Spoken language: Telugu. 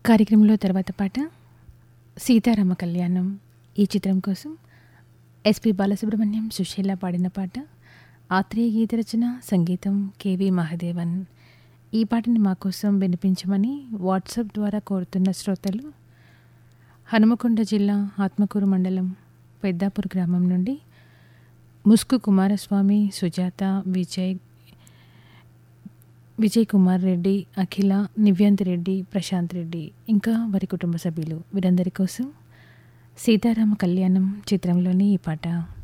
కార్యక్రమంలో తర్వాత పాట సీతారామ కళ్యాణం ఈ చిత్రం కోసం ఎస్పి బాలసుబ్రహ్మణ్యం సుశీల పాడిన పాట ఆత్రేయ గీత రచన సంగీతం కేవి మహాదేవన్ ఈ పాటని మా కోసం వినిపించమని వాట్సాప్ ద్వారా కోరుతున్న శ్రోతలు హనుమకొండ జిల్లా ఆత్మకూరు మండలం పెద్దాపూర్ గ్రామం నుండి ముస్కు కుమారస్వామి సుజాత విజయ్ విజయ్ కుమార్ రెడ్డి అఖిల నివ్యాంత్ రెడ్డి ప్రశాంత్ రెడ్డి ఇంకా వారి కుటుంబ సభ్యులు వీరందరి కోసం సీతారామ కళ్యాణం చిత్రంలోని ఈ పాట